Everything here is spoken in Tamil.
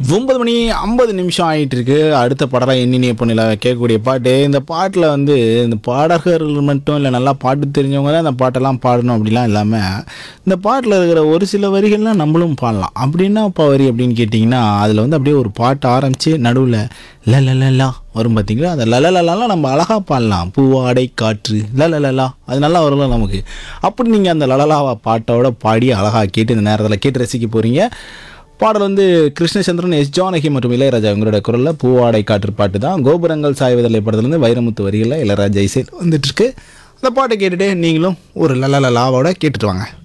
ஒன்பது மணி ஐம்பது நிமிஷம் ஆகிட்டு இருக்கு அடுத்த படலாம் எண்ணினிய பொண்ணில் கேட்கக்கூடிய பாட்டு இந்த பாட்டில் வந்து இந்த பாடகர்கள் மட்டும் இல்லை நல்லா பாட்டு தெரிஞ்சவங்க தான் இந்த பாட்டெல்லாம் பாடணும் அப்படிலாம் இல்லாமல் இந்த பாட்டில் இருக்கிற ஒரு சில வரிகள்லாம் நம்மளும் பாடலாம் அப்படின்னா இப்போ வரி அப்படின்னு கேட்டிங்கன்னா அதில் வந்து அப்படியே ஒரு பாட்டு ஆரம்பித்து நடுவில் ல ல ல லா வரும் பார்த்தீங்களா அந்த லலலலாம் நம்ம அழகாக பாடலாம் பூவாடை காற்று லலலலா அது நல்லா வரும்ல நமக்கு அப்படி நீங்கள் அந்த லலலாவா பாட்டோட பாடி அழகாக கேட்டு இந்த நேரத்தில் கேட்டு ரசிக்க போகிறீங்க பாடல் வந்து கிருஷ்ணச்சந்திரன் எஸ் ஜானகி மற்றும் இளையராஜா இவங்களோட குரலில் பூவாடை காற்று பாட்டு தான் கோபுரங்கள் சாய்வதில்லை படத்துலேருந்து வைரமுத்து வரிகளில் இளையராஜா இசையில் வந்துட்டு இருக்கு அந்த பாட்டை கேட்டுட்டு நீங்களும் ஒரு லலலலாவோட கேட்டுட்டு வாங்க